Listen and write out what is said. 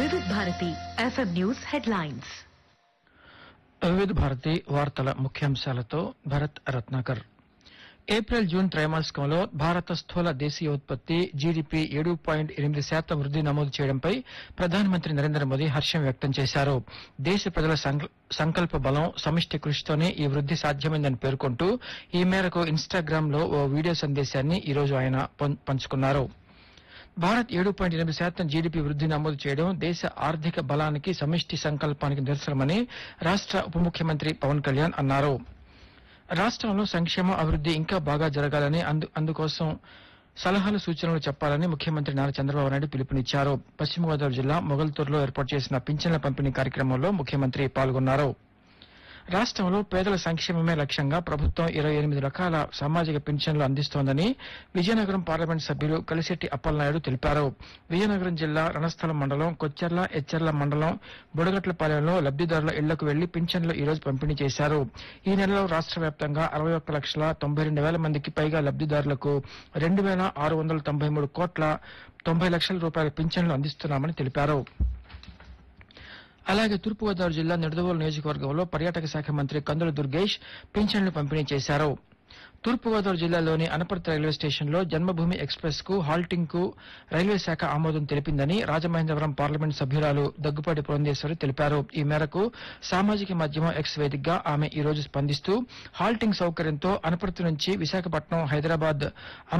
వివిధ Bharati FM news headlines Vividh Bharati వార్తల ముఖ్యాంశాలతో భరత్ రత్నాకర్ ఏప్రిల్ జూన్ త్రైమాసికంలో భారత స్థూల దేశీయోత్పత్తి జీడీపీ ఏడు పాయింట్ ఎనిమిది శాతం వృద్ది నమోదు చేయడంపై ప్రధానమంత్రి నరేంద్ర మోదీ హర్షం వ్యక్తం చేశారు దేశ ప్రజల సంక- సంకల్ప బలం సమిష్టి కృషితోనే ఈ వృద్ది సాధ్యమైందని పేర్కొంటూ ఈ మేరకు ఇన్స్టాగ్రామ్ లో ఓ వీడియో సందేశాన్ని ఈ రోజు ఆయన పం- పంచుకున్నారు భారత్ ఏడు పాయింట్ ఎనిమిది శాతం జీడీపీ వృద్ధి నమోదు చేయడం దేశ ఆర్థిక బలానికి సమిష్టి సంకల్పానికి నిదర్శనమని రాష్ట ఉప ముఖ్యమంత్రి పవన్ కళ్యాణ్ అన్నారు రాష్ట్రంలో సంక్షేమ అభివృద్ధి ఇంకా బాగా జరగాలని అందు అందుకోసం సలహాలు సూచనలు చెప్పాలని ముఖ్యమంత్రి నారా చంద్రబాబు నాయుడు పిలుపునిచ్చారు పశ్చిమ గోదావరి జిల్లా మొగల్తూరులో ఏర్పాటు చేసిన పింఛన్ల పంపిణీ కార్యక్రమంలో ముఖ్యమంత్రి పాల్గొన్నారు రాష్ట్రంలో పేదల సంక్షేమమే లక్ష్యంగా ప్రభుత్వం ఇరవై ఎనిమిది రకాల సామాజిక పింఛన్లు అందిస్తోందని విజయనగరం పార్లమెంట్ సభ్యులు కలిశెట్టి అప్పలనాయుడు తెలిపారు విజయనగరం జిల్లా రణస్థలం మండలం కొచ్చెర్ల ఎచ్చెర్ల మండలం బుడగట్లపాలెంలో లబ్దిదారుల ఇళ్లకు వెళ్లి పింఛన్లు ఈ రోజు పంపిణీ చేశారు ఈ నెలలో రాష్ట్ర వ్యాప్తంగా అరవై ఒక్క లక్షల తొంభై రెండు వేల మందికి పైగా లబ్దిదారులకు రెండు వేల ఆరు వందల తొంభై మూడు కోట్ల తొంభై లక్షల రూపాయల పింఛన్లు అందిస్తున్నామని తెలిపారు అలాగే తూర్పుగోదావరి జిల్లా నిడదవోలు నియోజకవర్గంలో పర్యాటక శాఖ మంత్రి కందుల దుర్గేష్ పింఛన్లు పంపిణీ చేశారు తూర్పుగోదావరి జిల్లాలోని అనపర్తి రైల్వే స్టేషన్లో జన్మభూమి ఎక్స్ప్రెస్ కు హాల్టింగ్ కు రైల్వే శాఖ ఆమోదం తెలిపిందని రాజమహేంద్రవరం పార్లమెంట్ సభ్యురాలు దగ్గుపాటి పురంధేశ్వరి తెలిపారు ఈ మేరకు సామాజిక మాధ్యమం ఎక్స్ వేదికగా ఆమె ఈ రోజు స్పందిస్తూ హాల్టింగ్ సౌకర్యంతో అనపర్తి నుంచి విశాఖపట్నం హైదరాబాద్